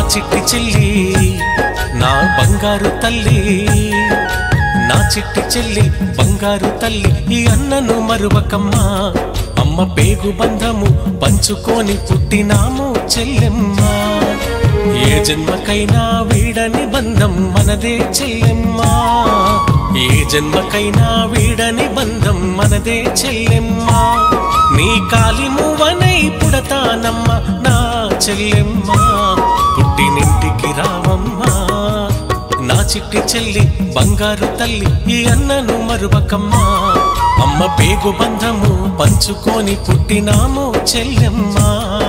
చిట్టి చెల్లి నా బంగారు తల్లి నా చిట్టి చెల్లి బంగారు తల్లి ఈ అన్నను మరువకమ్మా అమ్మ పేగు బంధము పంచుకొని పుట్టినాము చెల్లెమ్మా ఏ జన్మకైనా వీడని బంధం మనదే చెల్లెమ్మా ఏ జన్మకైనా వీడని బంధం మనదే చెల్లెమ్మా నీ కాలి మువ్వనై పుడతానమ్మ నా చెల్లెమ్మా పుట్టినింటికి రావమ్మా నా చిట్టి చెల్లి బంగారు తల్లి ఈ అన్నను మరువకమ్మా అమ్మ పేగు బంధము పంచుకొని పుట్టినాము చెల్లెమ్మా